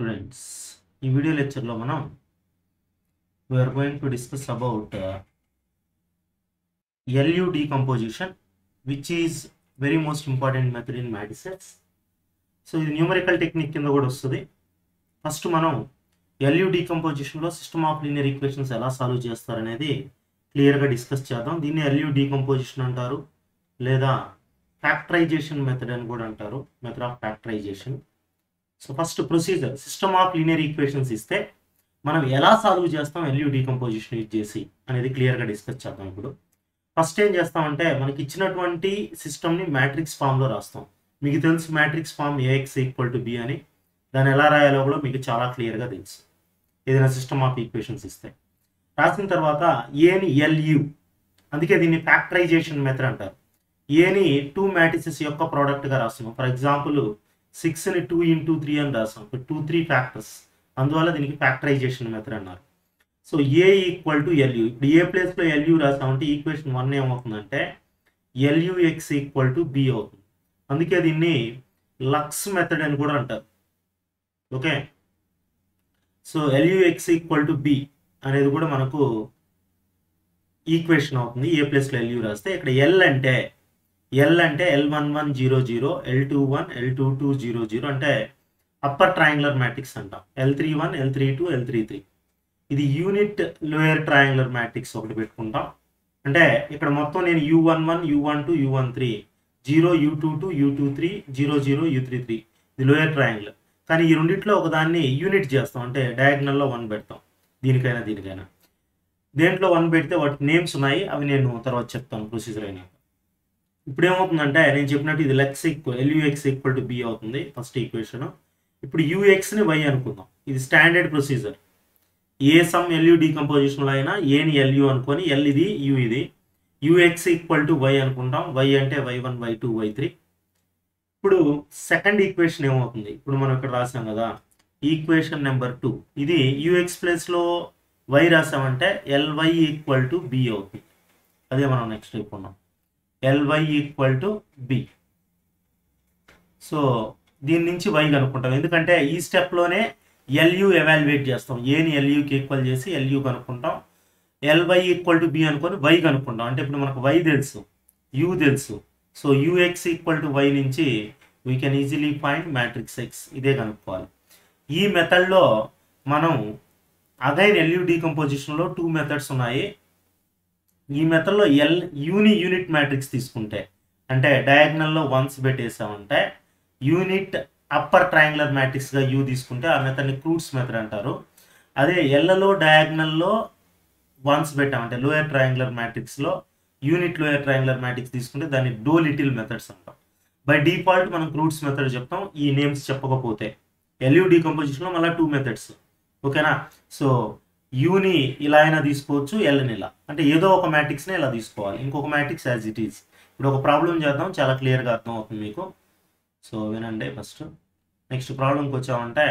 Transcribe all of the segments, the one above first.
students ఈ video లెక్చర్లో మనం we are going to discuss about LU decomposition which is very most important method in matrices so ఇది numerical technique కింద కూడా వస్తుంది ఫస్ట్ మనం ఎల్యూ డీకంపోజిషన్లో సిస్టమ్ ఆఫ్ లీనియర్ ఈక్వేషన్స్ ఎలా సాల్వ్ చేస్తారనేది క్లియర్గా డిస్కస్ చేద్దాం దీన్ని ఎల్యూ డీకంపోజిషన్ అంటారు లేదా ఫ్యాక్టరైజేషన్ మెథడ్ అని కూడా అంటారు method of factorisation so first procedure system of linear equations ఇస్తే మనం ఎలా సాల్వ్ చేస్తాం ఎల్యూ డీకంపోజిషన్ యూజ్ చేసి అనేది క్లియర్గా డిస్కస్ చేద్దాం ఇప్పుడు ఫస్ట్ ఏం చేస్తామంటే మనకి ఇచ్చినటువంటి సిస్టమ్ని మ్యాట్రిక్స్ ఫామ్లో రాస్తాం మీకు తెలుసు matrix form AX equal to B అని దాన్ని ఎలా రాయాలో కూడా మీకు చాలా క్లియర్గా తెలుసు ఏదైనా సిస్టమ్ ఆఫ్ ఈక్వేషన్స్ ఇస్తే రాసిన తర్వాత ఏని ఎల్యు అందుకే దీన్ని ఫ్యాక్టరైజేషన్ మెథడ్ అంటారు ఏని టూ మ్యాట్రిసెస్ యొక్క ప్రోడక్ట్గా రాస్తున్నాం ఫర్ ఎగ్జాంపుల్ సిక్స్ని టూ ఇంటూ త్రీ అని రాసాం టూ త్రీ ఫ్యాక్టర్స్ అందువల్ల దీనికి ఫ్యాక్టరైజేషన్ మెథడ్ అన్నారు so A equal to LU ఇప్పుడు ఏ ప్లేస్లో ఎల్యూ రాసామంటే ఈక్వేషన్ వన్ ఏమవుతుందంటే LU X equal to B అవుతుంది అందుకే దీన్ని లక్స్ మెథడ్ అని కూడా అంటారు okay so LU X equal to B అనేది కూడా మనకు ఈక్వేషన్ అవుతుంది ఏ ప్లేస్లో ఎల్యూ రాస్తే ఇక్కడ ఎల్ అంటే ఎల్ అంటే L one one zero zero L two one L two two zero zero అంటే అప్పర్ ట్రయాంగులర్ మ్యాట్రిక్స్ అంటాం L three one L three two L three three ఇది యూనిట్ లోయర్ ట్రయాంగులర్ మ్యాట్రిక్స్ ఒకటి పెట్టుకుంటాం అంటే ఇక్కడ మొత్తం నేను U one one you one two you one three zero U two two you two three zero zero U three three ఇది lower triangle కానీ ఈ రెండిట్లో ఒకదాన్ని యూనిట్ చేస్తాం అంటే డయాగ్నల్లో వన్ పెడతాం దీనికైనా దీనికైనా దేంట్లో వన్ పెడితే వాటికి నేమ్స్ ఉన్నాయి అవి నేను తర్వాత చెప్తాను ప్రొసీజర్ అయినాక ఇప్పుడు ఏమవుతుందంటే నేను చెప్పినట్టు ఇది లెక్స్ equal LUX equal to B అవుతుంది ఫస్ట్ ఈక్వేషన్ ఇప్పుడు యూఎక్స్ని వై అనుకుందాం ఇది స్టాండర్డ్ ప్రొసీజర్ ఏ సమ్ ఎల్యూ డీకంపోజిషన్లో అయినా ఏని ఎల్యూ అనుకొని ఎల్ ఇది యూ ఇది యూఎక్స్ ఈక్వల్ టు వై అనుకుంటాం వై అంటే Y one why two why three ఇప్పుడు సెకండ్ ఈక్వేషన్ ఏమవుతుంది ఇప్పుడు మనం ఇక్కడ రాసాం కదా ఈక్వేషన్ నెంబర్ టూ ఇది యూఎక్స్ ప్లేస్లో వై రాసామంటే ఎల్వై ఈక్వల్ టు బి అవుతుంది అదే మనం నెక్స్ట్ చెప్పుకున్నాం LY equal to B so దీని నుంచి వై కనుక్కుంటాం ఎందుకంటే ఈ స్టెప్లోనే ఎల్యూ ఎవాల్యుయేట్ చేస్తాం ఏని ఎల్యూకి ఈక్వల్ చేసి ఎల్యూ కనుక్కుంటాం ఎల్వై ఈక్వల్ టు బి అనుకొని వై కనుక్కుంటాం అంటే ఇప్పుడు మనకు వై తెలుసు యూ తెలుసు so UX equal to why నుంచి we can easily find matrix X ఇదే కనుక్కోవాలి ఈ మెథడ్లో మనం అగైన్ ఎల్యూ డీకంపోజిషన్లో టూ మెథడ్స్ ఉన్నాయి ఈ మెథడ్లో ఎల్ యూని యూనిట్ మ్యాట్రిక్స్ తీసుకుంటే అంటే డయాగ్నల్లో వన్స్ పెట్టేసామంటే యూనిట్ అప్పర్ ట్రయాంగులర్ మ్యాట్రిక్స్గా యూ తీసుకుంటే ఆ మెథడ్ని క్రూట్స్ మెథడ్ అంటారు అదే ఎల్లలో డయాగ్నల్లో వన్స్ పెట్టామంటే లోయర్ ట్రయాంగులర్ మ్యాట్రిక్స్లో యూనిట్ లోయర్ ట్రయాంగులర్ మ్యాట్రిక్స్ తీసుకుంటే దాన్ని డో లిటిల్ మెథడ్స్ అంటాం బై డిఫాల్ట్ మనం క్రూట్స్ మెథడ్ చెప్తాం ఈ నేమ్స్ చెప్పకపోతే ఎల్యూ డీకంపోజిషన్లో మళ్ళీ టూ మెథడ్స్ ఓకేనా సో యూని ఇలా అయినా తీసుకోవచ్చు ఎల్ని ఇలా అంటే ఏదో ఒక మ్యాట్రిక్స్ని ఇలా తీసుకోవాలి ఇంకొక మ్యాట్రిక్స్ యాజ్ ఇట్ ఈస్ ఇప్పుడు ఒక ప్రాబ్లం చేద్దాం చాలా క్లియర్గా అర్థం అవుతుంది మీకు సో వినండి ఫస్ట్ నెక్స్ట్ ప్రాబ్లంకి వచ్చామంటే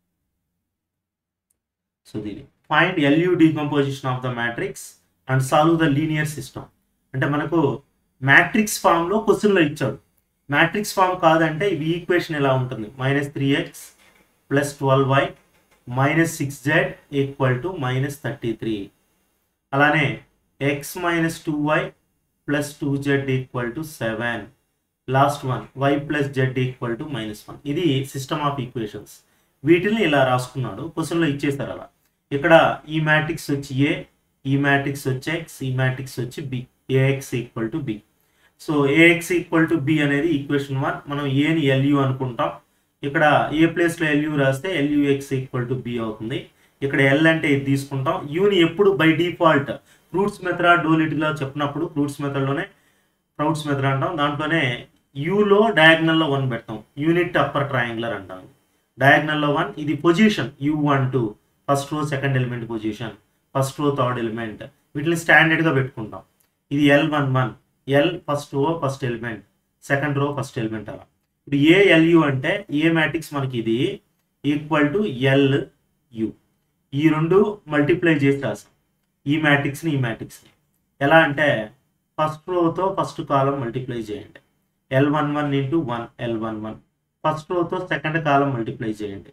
సో దీని find LU decomposition of the matrix and solve the linear system అంటే మనకు మ్యాట్రిక్స్ ఫామ్లో క్వశ్చన్లో ఇచ్చాడు మ్యాట్రిక్స్ ఫామ్ కాదంటే ఇవి ఈక్వేషన్ ఎలా ఉంటుంది minus three x plus twelve y minus six z equal to minus thirty three అలానే x minus two y plus two z equal to seven last one y plus z equal to minus one ఇది system of equations వీటిని ఇలా రాసుకున్నాడు క్వశ్చన్లో ఇచ్చేస్తారు అలా ఇక్కడ ఈ మ్యాట్రిక్స్ వచ్చి ఏ ఈ మ్యాట్రిక్స్ వచ్చి ఎక్స్ ఈ మ్యాట్రిక్స్ వచ్చి b A x equal to B so A x equal to B అనేది ఈక్వేషన్ వన్ మనం ఏని ఎల్యూ అనుకుంటాం ఇక్కడ ఏ ప్లేస్లో ఎల్యూ రాస్తే ఎల్యూఎక్స్ ఈక్వల్ టు బి అవుతుంది ఇక్కడ ఎల్ అంటే ఇది తీసుకుంటాం యూని ఎప్పుడు బై డిఫాల్ట్ ఫ్రూట్స్ మెథడ్ డోలిటీలో చెప్పినప్పుడు ఫ్రూట్స్ మెథడ్లోనే ఫ్రూట్స్ మెథడ్ అంటాం దాంట్లోనే యూలో డయాగ్నల్లో వన్ పెడతాం యూనిట్ అప్పర్ ట్రయాంగులర్ అంటాం డయాగ్నల్లో వన్ ఇది position u one two first row second element position first row third element వీటిని స్టాండర్డ్గా పెట్టుకుంటాం ఇది l one one l first row first element second row first element అలా ఇప్పుడు ఏ ఎల్యు అంటే ఏ మ్యాట్రిక్స్ మనకి ఇది ఈక్వల్ టు ఎల్ యు ఈ రెండు మల్టిప్లై చేసి రాసాం ఈ మ్యాట్రిక్స్ని ఈ మ్యాట్రిక్స్ని ఎలా అంటే ఫస్ట్ రోతో ఫస్ట్ కాలం మల్టిప్లై చేయండి l one one into one l one one first రోతో సెకండ్ కాలం మల్టిప్లై చేయండి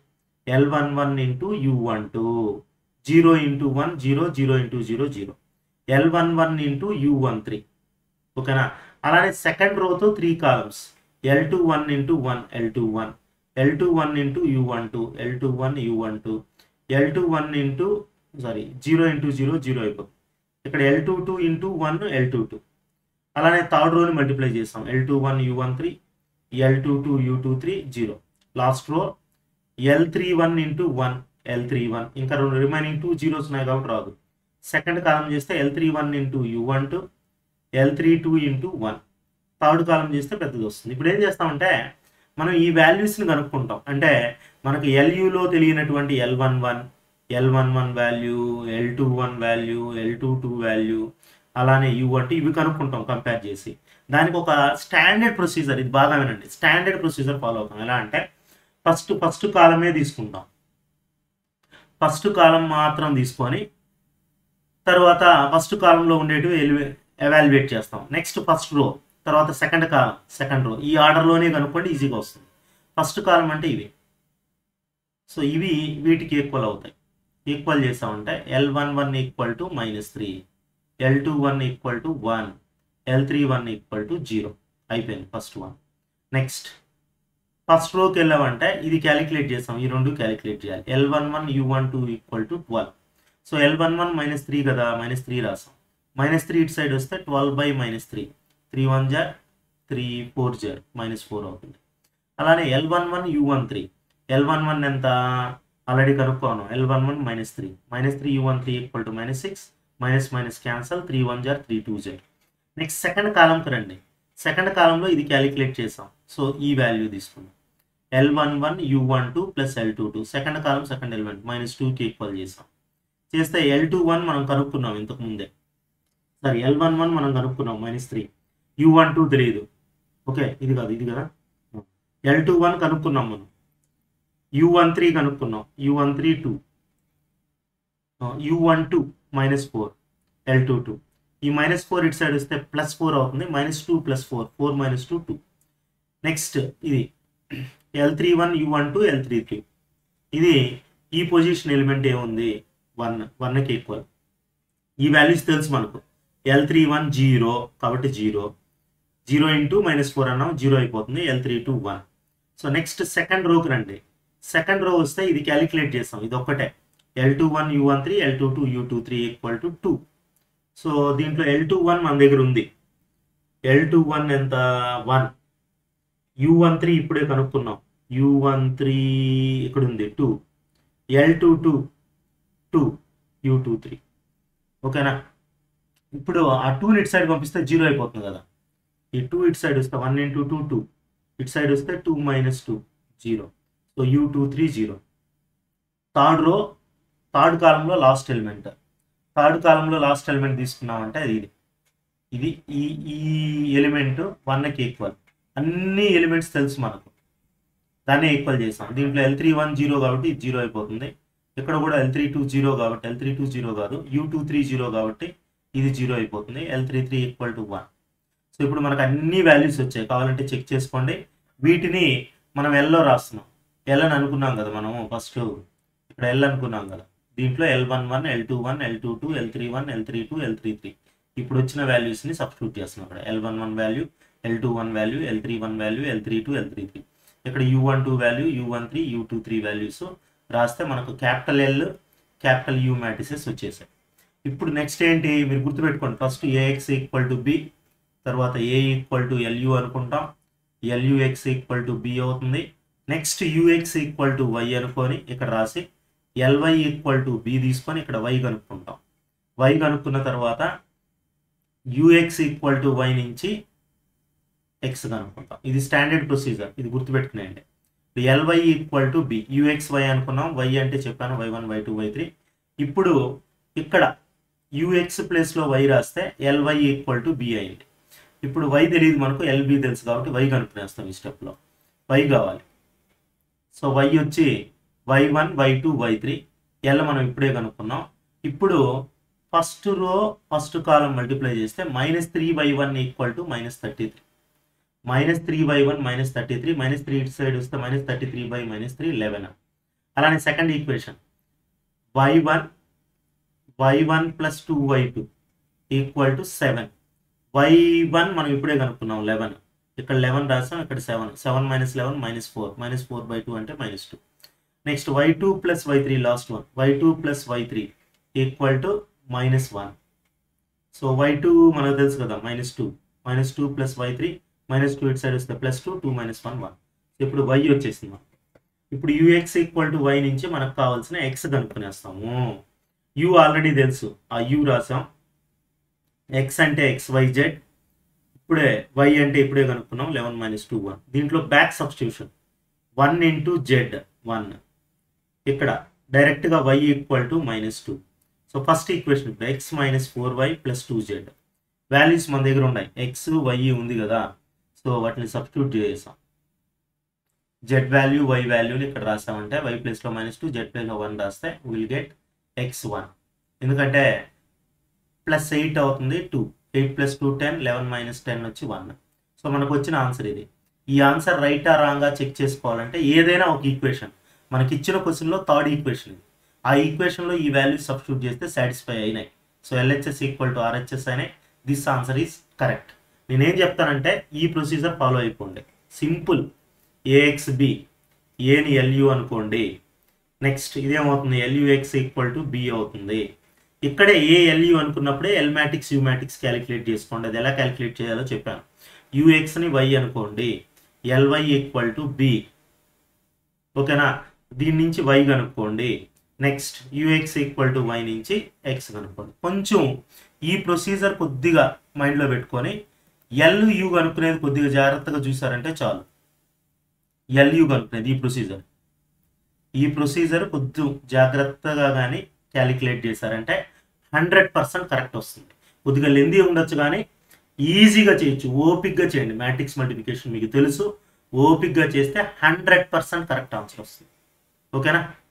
l one one into u one two zero into one zero zero into zero zero l one one into u one three ఓకేనా అలానే second రోతో three columns l two one into one L two one L two one into u one two l two one you one two l two one into sorry zero into zero zero అయిపోతుంది ఇక్కడ l two two into one L two two అలానే third రోని multiply చేస్తాం l two one you one three l two two you two three zero last row l three one into one L three one ఇంకా రెండు remaining two zeros ఉన్నాయి కాబట్టి రాదు second column చేస్తే l three one into u one two L three two into one third column చేస్తే పెద్దది వస్తుంది ఇప్పుడు ఏం చేస్తామంటే మనం ఈ వాల్యూస్ని కనుక్కుంటాం అంటే మనకు ఎల్యూలో తెలియనటువంటి l one one l one one value l two one value l two two value అలానే యూ అంటే ఇవి కనుక్కుంటాం కంపేర్ చేసి దానికి ఒక స్టాండర్డ్ ప్రొసీజర్ ఇది బాగా వినండి స్టాండర్డ్ ప్రొసీజర్ ఫాలో అవుతాం ఎలా అంటే ఫస్ట్ ఫస్ట్ కాలమే తీసుకుంటాం ఫస్ట్ కాలం మాత్రం తీసుకొని తర్వాత ఫస్ట్ కాలంలో ఉండేటివి ఎలివే ఎవాల్యుయేట్ చేస్తాం నెక్స్ట్ ఫస్ట్ రో తర్వాత సెకండ్ కాలం సెకండ్ రో ఈ ఆర్డర్లోనే కనుక్కోండి ఈజీగా వస్తుంది ఫస్ట్ కాలం అంటే ఇవి సో ఇవి వీటికి ఈక్వల్ అవుతాయి ఈక్వల్ చేసామంటే l one one equal to minus three l two one equal to one L three one equal to zero అయిపోయింది ఫస్ట్ వన్ నెక్స్ట్ ఫస్ట్ రోకి వెళ్ళామంటే ఇది క్యాలిక్యులేట్ చేస్తాం ఈ రెండు క్యాలిక్యులేట్ చేయాలి l one one you one two equal to twelve so l one one minus three కదా minus three రాసాం మైనస్ త్రీ ఇటు సైడ్ వస్తే twelve by minus three three one జార్ three four jar minus four అవుతుంది అలానే l one one you one three l one one ఎంత already కనుక్కోను l one one minus three minus three u one three equal to minus six minus minus cancel three one జార్ three two జార్ next second కాలంకి రండి second కాలంలో ఇది calculate చేసాం so ఈ వాల్యూ తీసుకున్నాం l one one you one two plus l two two second column second element minus టూకి ఈక్వల్ చేసాం చేస్తే ఎల్ టూ వన్ మనం కనుక్కున్నాం ఇంతకు ముందే సారీ ఎల్ వన్ వన్ మనం కనుక్కున్నాం minus three u one two తెలియదు ఓకే ఇది కాదు ఇది కదా ఎల్ టూ వన్ కనుక్కున్నాం మనం యూ వన్ త్రీ కనుక్కున్నాం u one three two you one two minus four l two two ఈ మైనస్ ఫోర్ ఇటు సైడ్ వస్తే ప్లస్ ఫోర్ అవుతుంది minus two plus four four minus two two next ఇది l three one you one two L three three ఇది ఈ position element ఏముంది one వన్కి equal ఈ వాల్యూస్ తెలుసు మనకు ఎల్ త్రీ వన్ జీరో కాబట్టి zero zero into minus four అన్నాం జీరో అయిపోతుంది l three two one so next second రోకి రండి సెకండ్ రో వస్తే ఇది క్యాలిక్యులేట్ చేస్తాం ఇది ఒక్కటే l two one you one three l two two you two three equal to two so దీంట్లో ఎల్ టూ వన్ మన దగ్గర ఉంది ఎల్ టూ వన్ ఎంత వన్ యూ వన్ త్రీ ఇప్పుడే కనుక్కున్నాం యూ వన్ త్రీ ఇక్కడ ఉంది two l two two two you two three ఓకేనా ఇప్పుడు ఆ టూ ఇటు సైడ్ పంపిస్తే జీరో అయిపోతుంది కదా ఈ టూ ఇటు సైడ్ వస్తే వన్ ఇంటూ టూ టూ ఇటు సైడ్ వస్తే two minus two zero so u two three zero third row third కాలంలో లాస్ట్ ఎలిమెంట్ థర్డ్ కాలంలో లాస్ట్ ఎలిమెంట్ తీసుకున్నామంటే అది ఇది ఇది ఈ ఈ ఎలిమెంట్ వన్కి ఈక్వల్ అన్ని ఎలిమెంట్స్ తెలుసు మనకు దాన్ని ఈక్వల్ చేసాం దీంట్లో ఎల్ త్రీ వన్ జీరో కాబట్టి ఇది జీరో అయిపోతుంది ఇక్కడ కూడా ఎల్ త్రీ టూ జీరో కాబట్టి ఎల్ త్రీ టూ జీరో కాదు యూ టూ త్రీ జీరో కాబట్టి ఇది జీరో అయిపోతుంది l three three equal to one so ఇప్పుడు మనకు అన్ని వాల్యూస్ వచ్చాయి కావాలంటే చెక్ చేసుకోండి వీటిని మనం ఎల్లో రాస్తున్నాం ఎల్ అని అనుకున్నాం కదా మనము ఫస్ట్ ఇక్కడ ఎల్ అనుకున్నాం కదా దీంట్లో l one one L two one L two two L three one L three two L three three ఇప్పుడు వచ్చిన వాల్యూస్ని సబ్స్టిట్యూట్ చేస్తున్నాం ఇక్కడ l one one value l two one value l three one value l three two L three three ఇక్కడ u one two value u one three u two three values రాస్తే మనకు capital l capital u matrices వచ్చేసాయి ఇప్పుడు next ఏంటి మీరు గుర్తుపెట్టుకోండి first A x equal to b తర్వాత A equal to LU అనుకుంటాం ఎల్యుఎక్స్ ఈక్వల్ టు బి అవుతుంది next U x equal to y అనుకొని ఇక్కడ రాసి ఎల్వై ఈక్వల్ టు బి తీసుకొని ఇక్కడ వై కనుక్కుంటాం వై కనుక్కున్న తర్వాత యూఎక్స్ ఈక్వల్ టు వై నుంచి ఎక్స్ కనుక్కుంటాం ఇది స్టాండర్డ్ ప్రొసీజర్ ఇది గుర్తుపెట్టుకునేయండి L y equal to b U x y అనుకున్నాం వై అంటే చెప్పాను y one why two why three ఇప్పుడు ఇక్కడ యూఎక్స్ ప్లేస్లో వై రాస్తే ఎల్వై ఈక్వల్ టు బి అయింది ఇప్పుడు వై తెలియదు మనకు ఎల్బి తెలుసు కాబట్టి వై కనుక్కునేస్తాం ఈ స్టెప్లో వై కావాలి సో వై వచ్చి y one why two why three l మనం ఇప్పుడే కనుక్కున్నాం ఇప్పుడు first row first column multiply చేస్తే minus three by one equal to minus thirty three minus three by one minus thirty three minus three ఇటు side వస్తే minus thirty three by minus three eleven అలానే second equation y one y one plus two y two equal to seven y one మనం ఇప్పుడే కనుక్కున్నాం eleven ఇక్కడ eleven రాసాం ఇక్కడ seven seven minus eleven minus four minus four by two అంటే minus two next y two plus y three last one why two plus y three equal to minus one so y two మనకు తెలుసు కదా minus two minus two plus y three minus two ఇటు side వస్తే plus two two minus one one ఇప్పుడు y వచ్చేసింది మనకు ఇప్పుడు UX equal to why నుంచి మనకు కావాల్సిన ఎక్స్ కనుక్కునేస్తాము యూ ఆల్రెడీ తెలుసు ఆ యూ రాసాం ఎక్స్ అంటే ఎక్స్ వై జెడ్ ఇప్పుడే వై అంటే ఇప్పుడే కనుక్కున్నాం లెవెన్ మైనస్ టూ వన్ దీంట్లో back substitution one into z one ఇక్కడ డైరెక్ట్గా y equal to minus two so first equation ఇప్పుడు x minus four y plus two z values మన దగ్గర ఉన్నాయి ఎక్స్ వై ఉంది కదా సో వాటిని సబ్స్టిట్యూట్ చేసాం జెడ్ వాల్యూ వై వాల్యూని ఇక్కడ రాసామంటే వై ప్లస్లో మైనస్ టూ జెడ్ ప్లస్లో వన్ రాస్తే విల్ గెట్ ఎక్స్ వన్ ఎందుకంటే ప్లస్ ఎయిట్ అవుతుంది two eight plus two ten eleven minus ten వచ్చి వన్ సో మనకు వచ్చిన ఆన్సర్ ఇది ఈ ఆన్సర్ రైటా రాంగా చెక్ చేసుకోవాలంటే ఏదైనా ఒక ఈక్వేషన్ మనకి ఇచ్చిన క్వశ్చన్లో థర్డ్ ఈక్వేషన్ ఇది ఆ ఈక్వేషన్లో ఈ వాల్యూ సబ్స్టిట్యూట్ చేస్తే సాటిస్ఫై అయినాయి so LHS equal to RHS అయినాయి దిస్ ఆన్సర్ ఈజ్ కరెక్ట్ నేనేం చెప్తానంటే ఈ ప్రొసీజర్ ఫాలో అయిపోండి సింపుల్ ఏఎక్స్ బి ఏని ఎల్యు అనుకోండి నెక్స్ట్ ఇదేమవుతుంది ఎల్యుఎక్స్ ఈక్వల్ టు బి అవుతుంది ఇక్కడే ఏ ఎల్యు అనుకున్నప్పుడే ఎల్మాటిక్స్ యూమాటిక్స్ క్యాలిక్యులేట్ చేసుకోండి అది ఎలా క్యాలిక్యులేట్ చేయాలో చెప్పాను యూఎక్స్ని వై అనుకోండి ఎల్వై ఈక్వల్ టు బి ఓకేనా దీని నుంచి వై కనుక్కోండి next U x equal to why నుంచి ఎక్స్ కనుక్కోండి కొంచెం ఈ ప్రొసీజర్ కొద్దిగా మైండ్లో పెట్టుకొని ఎల్ యూ కనుక్కునేది కొద్దిగా జాగ్రత్తగా చూసారంటే చాలు ఎల్ యూ కనుక్కునేది ఈ ప్రొసీజర్ ఈ ప్రొసీజర్ కొద్ది జాగ్రత్తగా కానీ క్యాలిక్యులేట్ చేశారంటే హండ్రెడ్ పర్సెంట్ కరెక్ట్ వస్తుంది కొద్దిగా లెందీ ఉండొచ్చు కానీ ఈజీగా చేయొచ్చు ఓపిక్గా చేయండి మ్యాట్రిక్స్ మల్టిప్లికేషన్ మీకు తెలుసు ఓపిక్గా చేస్తే హండ్రెడ్ పర్సెంట్ కరెక్ట్ ఆన్సర్ వస్తుంది ఓకేనా